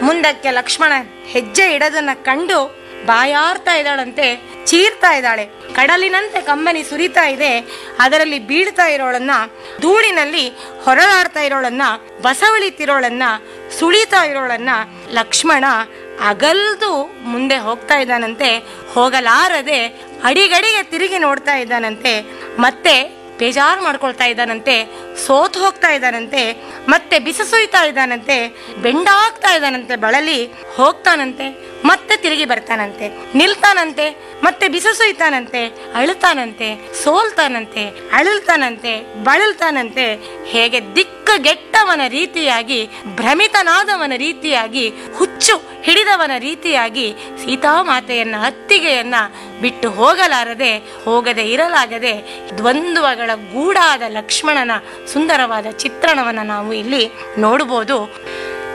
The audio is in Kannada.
ಮುಂದಕ್ಕೆ ಲಕ್ಷ್ಮಣ ಹೆಜ್ಜೆ ಇಡೋದನ್ನ ಕಂಡು ಬಾಯಾರ್ತಾ ಇದ್ದಾಳಂತೆ ಚೀರ್ತಾ ಇದ್ದಾಳೆ ಕಡಲಿನಂತೆ ಕಂಬನಿ ಸುರಿತಾ ಇದೆ ಅದರಲ್ಲಿ ಬೀಳ್ತಾ ಇರೋಳನ್ನ ಧೂಳಿನಲ್ಲಿ ಹೊರಳಾಡ್ತಾ ಇರೋಳನ್ನ ಬಸವಳಿತಿರೋಳನ್ನ ಸುಳಿತಾ ಇರೋಳನ್ನ ಲಕ್ಷ್ಮಣ ಅಗಲ್ದು ಮುಂದೆ ಹೋಗ್ತಾ ಇದ್ದಾನಂತೆ ಹೋಗಲಾರದೆ ಅಡಿಗಡಿಗೆ ತಿರುಗಿ ನೋಡ್ತಾ ಇದ್ದಾನಂತೆ ಮತ್ತೆ ಬೇಜಾರು ಮಾಡ್ಕೊಳ್ತಾ ಇದ್ದಾನಂತೆ ಸೋತು ಹೋಗ್ತಾ ಇದ್ದಾನಂತೆ ಮತ್ತೆ ಬಿಸಿಸುಯ್ತಾ ಇದ್ದಾನಂತೆ ಬೆಂಡಾಗ್ತಾ ಇದ್ದಾನಂತೆ ಬಳಲಿ ಹೋಗ್ತಾನಂತೆ ಮತ್ತೆ ತಿರುಗಿ ಬರ್ತಾನಂತೆ ನಿಲ್ತಾನಂತೆ ಮತ್ತೆ ಬಿಸಿಸುಯ್ತಾನಂತೆ ಅಳುತ್ತಾನಂತೆ ಸೋಲ್ತಾನಂತೆ ಅಳಲ್ತಾನಂತೆ ಬಳಲ್ತಾನಂತೆ ಹೇಗೆ ದಿಕ್ಕಗೆಟ್ಟವನ ರೀತಿಯಾಗಿ ಭ್ರಮಿತನಾದವನ ರೀತಿಯಾಗಿ ಹುಚ್ಚು ಹಿಡಿದವನ ರೀತಿಯಾಗಿ ಸೀತಾಮಾತೆಯನ್ನ ಅತ್ತಿಗೆಯನ್ನ ಬಿಟ್ಟು ಹೋಗಲಾರದೆ ಹೋಗದೆ ಇರಲಾಗದೆ ದ್ವಂದ್ವಗಳ ಗೂಡಾದ ಲಕ್ಷ್ಮಣನ ಸುಂದರವಾದ ಚಿತ್ರಣವನ್ನ ನಾವು ಇಲ್ಲಿ ನೋಡಬಹುದು